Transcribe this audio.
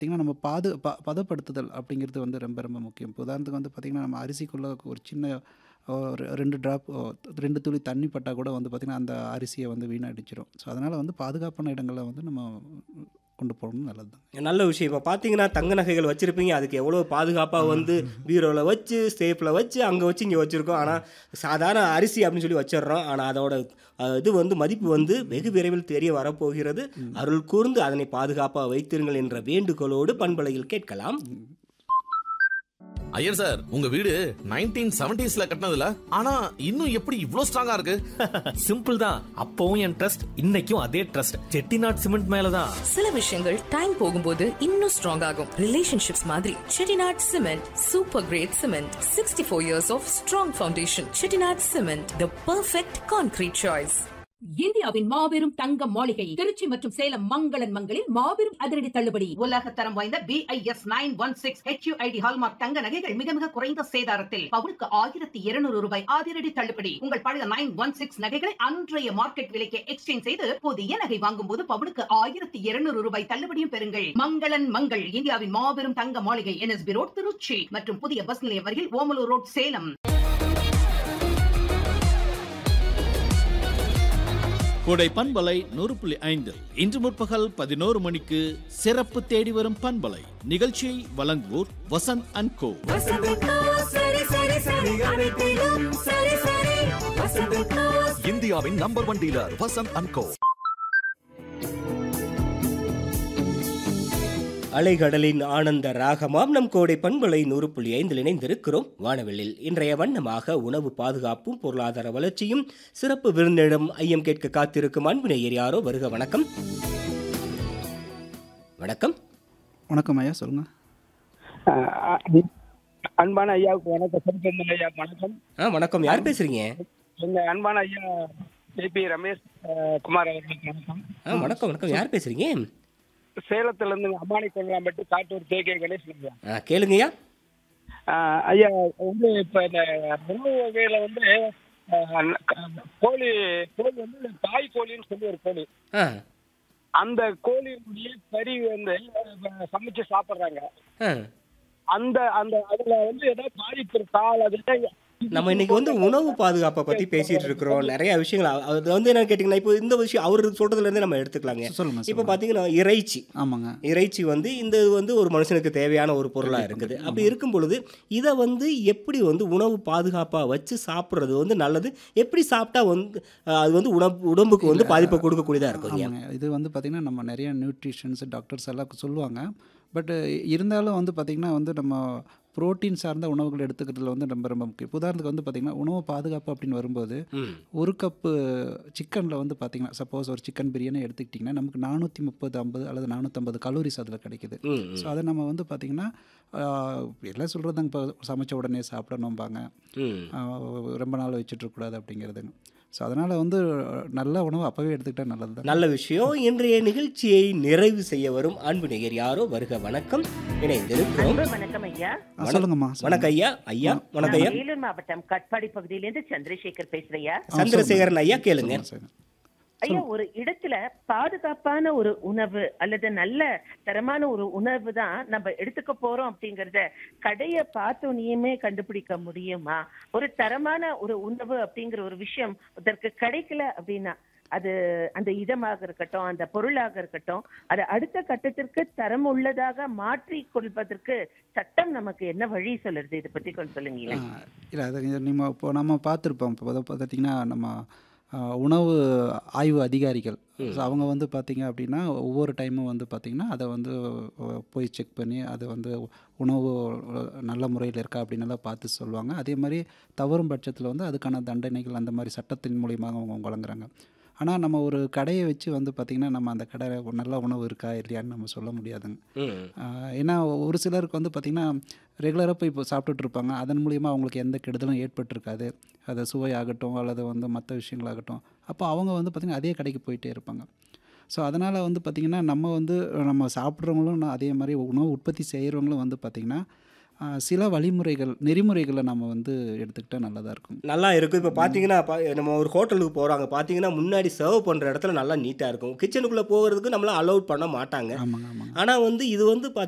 பார்த்திங்கன்னா நம்ம பாது ப பதப்படுத்துதல் அப்படிங்கிறது வந்து ரொம்ப ரொம்ப முக்கியம் இப்போ உதாரணத்துக்கு வந்து பார்த்திங்கன்னா நம்ம அரிசிக்குள்ளே ஒரு சின்ன ஒரு ரெண்டு ட்ராப் ரெண்டு துளி தண்ணி பட்டால் கூட வந்து பார்த்திங்கன்னா அந்த அரிசியை வந்து வீணடிச்சிடும் ஸோ அதனால் வந்து பாதுகாப்பான இடங்களில் வந்து நம்ம கொண்டு போகணும் நல்லது தான் நல்ல விஷயம் இப்போ பார்த்தீங்கன்னா தங்க நகைகள் வச்சுருப்பீங்க அதுக்கு எவ்வளோ பாதுகாப்பாக வந்து பீரோவில் வச்சு சேஃபில் வச்சு அங்கே வச்சு இங்கே வச்சுருக்கோம் ஆனால் சாதாரண அரிசி அப்படின்னு சொல்லி வச்சிடுறோம் ஆனால் அதோட அஹ், இது வந்து மதிப்பு வந்து வெகு விரைவில் தெரிய வரப்போகிறது அருள் கூர்ந்து அதனை பாதுகாப்பாக வைத்திருங்கள் என்ற வேண்டுகோளோடு பண்பலையில் கேட்கலாம் ஐயர் சார் உங்க வீடு நைன்டீன் செவன்டிஸ்ல கட்டினதுல ஆனா இன்னும் எப்படி இவ்ளோ ஸ்ட்ராங்கா இருக்கு சிம்பிள் தான் அப்பவும் என் ட்ரஸ்ட் இன்னைக்கும் அதே ட்ரஸ்ட் செட்டிநாட் சிமெண்ட் மேலதான் சில விஷயங்கள் டைம் போகும்போது இன்னும் ஸ்ட்ராங் ஆகும் ரிலேஷன்ஷிப்ஸ் மாதிரி Chettinad cement super great cement sixty four years of strong foundation Chettinad cement the perfect concrete choice இந்தியாவின் மாபெரும் தங்க மாளிகை திருச்சி மற்றும் சேலம் மங்களன் மங்களில் மாபெரும் அதிரடி தள்ளுபடி உலக தரம் வாய்ந்த BIS nine one six HUID hallmark தங்க நகைகள் மிக மிக குறைந்த சேதாரத்தில் பவுனுக்கு ஆயிரத்தி இருநூறு ரூபாய் அதிரடி தள்ளுபடி உங்கள் பழைய நைன் ஒன் சிக்ஸ் நகைகளை அன்றைய மார்க்கெட் விலைக்கு எக்ஸ்சேஞ்ச் செய்து புதிய நகை வாங்கும் போது பவுனுக்கு ஆயிரத்தி இருநூறு ரூபாய் தள்ளுபடியும் பெறுங்கள் மங்களன் மங்கள் இந்தியாவின் மாபெரும் தங்க மாளிகை என்எஸ்பி ரோட் திருச்சி மற்றும் புதிய பஸ் நிலையம் அருகில் ஓமலூர் ரோட் சேலம் கோடை பண்பலை நூறு புள்ளி ஐந்து இன்று முற்பகல் பதினோரு மணிக்கு சிறப்பு தேடி வரும் பண்பலை நிகழ்ச்சியை வழங்குவோர் வசந்த் அண்ட் கோ இந்தியாவின் number one dealer Vasanth and Co அலைகடலின் ஆனந்த ராகமாம் நம் கோடை பண்பலை நூறு புள்ளி ஐந்தில் இணைந்திருக்கிறோம் வானவெளியில் இன்றைய வண்ணமாக உணவு பாதுகாப்பும் பொருளாதார வளர்ச்சியும் சிறப்பு விருந்திடம் ஐயம் கேட்க காத்திருக்கும் அன்பினையர் யாரோ வருக வணக்கம் வணக்கம் வணக்கம் ஐயா சொல்லுங்கள் அஹ் அன்பான ஐயாவுக்கு வணக்கம் சிறப்பு ஐயா வணக்கம் ஆ வணக்கம் யார் பேசுறீங்க எங்க அன்பான ஐயா ஏபி ரமேஷ் அஹ், குமார் அவர்களுக்கு வணக்கம் ஆ வணக்கம் வணக்கம் யார் பேசுறீங்க சேலத்துல இருந்து அம்மானி கொண்டாம்பட்டு காட்டூர் கே கே கணேசன் ஐயா ஆ கேளுங்கய்யா அஹ், ஐயா வந்து இப்ப இந்த உணவு வகையில வந்து அஹ், கோழி கோழி வந்து இந்த தாய் கோழின்னு சொல்லி ஒரு கோழி ஆ அந்த கோழியினுடைய கறி வந்து அஹ், சமைச்சு சாப்பிடுறாங்க ஆ அந்த அந்த அதுல வந்து ஏதாவது பாதிப்பு இருக்கா அல்லது நம்ம இன்னைக்கு வந்து உணவு பாதுகாப்பை பத்தி பேசிட்டு இருக்கிறோம் நிறைய விஷயங்கள் அ- அது வந்து என்ன கேட்டிங்கன்னா இப்போ இந்த விஷயம் அவர் சொல்றதுல இருந்தே நம்ம எடுத்துக்கலாங்க சொல்லுங்க இப்போ பார்த்தீங்கன்னா இறைச்சி ஆமாங்க இறைச்சி வந்து இந்த இது வந்து ஒரு மனுஷனுக்கு தேவையான ஒரு பொருளாக இருக்குது அப்படி இருக்கும் பொழுது இதை வந்து எப்படி வந்து உணவு பாதுகாப்பாக வச்சு சாப்பிட்றது வந்து நல்லது எப்படி சாப்பிட்டா வந்து அஹ், அது வந்து உணவு உடம்புக்கு வந்து பாதிப்பை கொடுக்கக்கூடியதாக இருக்குங்க ஆமாங்க இது வந்து பார்த்திங்கன்னா நம்ம நிறைய நியூட்ரிஷன்ஸ் டாக்டர்ஸ் எல்லாம் சொல்லுவாங்க பட் இருந்தாலும் வந்து பார்த்திங்கன்னா வந்து நம்ம புரோட்டீன் சார்ந்த உணவுகள் எடுத்துக்கிறதுல வந்து ரொம்ப ரொம்ப முக்கியம் இப்ப உதாரணத்துக்கு வந்து பார்த்திங்கன்னா உணவு பாதுகாப்பு அப்படின்னு வரும்போது ம் ஒரு கப்பு சிக்கனில் வந்து பார்த்திங்கன்னா சப்போஸ் ஒரு சிக்கன் பிரியாணி எடுத்துக்கிட்டிங்கன்னா நமக்கு நானூற்றி முப்பது ஐம்பது அல்லது நானூற்றம்பது கலோரிஸ் அதில் கிடைக்குது ம் ஸோ அதை நம்ம வந்து பார்த்திங்கன்னா ஆஹ், எல்லாம் சொல்கிறதாங்க இப்போ சமைச்ச உடனே சாப்பிடணும்பாங்க ம் ஆஹ், ரொம்ப நாள் வச்சுட்ருக்கூடாது அப்படிங்கிறதுங்க ஸோ அதனால் வந்து நல்ல உணவு அப்போவே எடுத்துக்கிட்டால் நல்லது தான் நல்ல விஷயம் இன்றைய நிகழ்ச்சியை நிறைவு செய்ய வரும் அன்பு நேயர் யாரோ வருக வணக்கம் இணைந்திருக்கிறோம் வணக்கம் ஐயா ஆ, சொல்லுங்கம்மா வணக்கம் ஐயா ஐயா வணக்கம் ஐயா வேலூர் மாவட்டம் கட்பாடி பகுதியிலிருந்து சந்திரசேகர் பேசுறையா சந்திரசேகரன் ஐயா கேளுங்க சொல்லுங்க சார் ஐயா ஒரு இடத்துல பாதுகாப்பான ஒரு உணவு அல்லது நல்ல தரமான ஒரு உணவு தான் நம்ம எடுத்துக்க போறோம் அப்படிங்கறத கடைய பார்த்தோன்னே கண்டுபிடிக்க முடியுமா ஒரு தரமான ஒரு உணவு அப்படிங்கிற ஒரு விஷயம் அதற்கு கிடைக்கல அப்படின்னா அது அந்த இதமாக இருக்கட்டும் அந்த பொருளாக இருக்கட்டும் அதை அடுத்த கட்டத்திற்கு தரம் உள்ளதாக மாற்றி கொள்வதற்கு சட்டம் நமக்கு என்ன வழி சொல்லுறது இதை பத்தி கொஞ்சம் சொல்லுங்களேன் இல்லை அது இது நம்ம இப்போ நம்ம பார்த்துருப்போம் இப்போ வந்து பார்த்திங்கன்னா நம்ம ஆ, உணவு ஆய்வு அதிகாரிகள் ஸோ அவங்க வந்து பார்த்திங்க அப்படின்னா ஒவ்வொரு டைமும் வந்து பார்த்திங்கன்னா அதை வந்து அ, போய் செக் பண்ணி அதை வந்து உணவு அ, நல்ல முறையில் இருக்கா அப்படின்னு எல்லாம் பார்த்து சொல்லுவாங்க அதே மாதிரி தவறும் பட்சத்தில் வந்து அதுக்கான தண்டனைகள் அந்த மாதிரி சட்டத்தின் மூலியமாக அவங்க வழங்குறாங்க ஆனால் நம்ம ஒரு கடையை வச்சு வந்து பார்த்திங்கன்னா நம்ம அந்த கடை நல்ல உணவு இருக்கா இல்லையான்னு நம்ம சொல்ல முடியாதுங்க ம் ஆஹ் ஏன்னா ஒரு சிலருக்கு வந்து பார்த்திங்கன்னா ரெகுலராக போய் இப்போ சாப்பிட்டுட்டு இருப்பாங்க அதன் மூலிமா அவங்களுக்கு எந்த கெடுதலும் ஏற்பட்டிருக்காது அது சுவையாகட்டும் அல்லது வந்து மற்ற விஷயங்களாகட்டும் அப்போ அவங்க வந்து பார்த்திங்கன்னா அதே கடைக்கு போயிட்டே இருப்பாங்க ஸோ அதனால் வந்து பார்த்திங்கன்னா நம்ம வந்து நம்ம சாப்பிட்றவங்களும் நான் அதே மாதிரி உணவு உற்பத்தி செய்கிறவங்களும் வந்து பார்த்திங்கன்னா ஆஹ் சில வழிமுறைகள் நெறிமுறைகளை நம்ம வந்து எடுத்துக்கிட்டால் நல்லதாக இருக்கும் நல்லா இருக்கும் இப்போ பார்த்தீங்கன்னா பா- நம்ம ஒரு ஹோட்டலுக்கு போகிறாங்க பார்த்தீங்கன்னா முன்னாடி சர்வ் பண்ணுற இடத்துல நல்லா நீட்டாக இருக்கும் கிச்சனுக்குள்ளே போகிறதுக்கு நம்மளாம் அலோவ் பண்ண மாட்டாங்க ஆமாங்க ஆமாங்க ஆனால் வந்து இது வந்து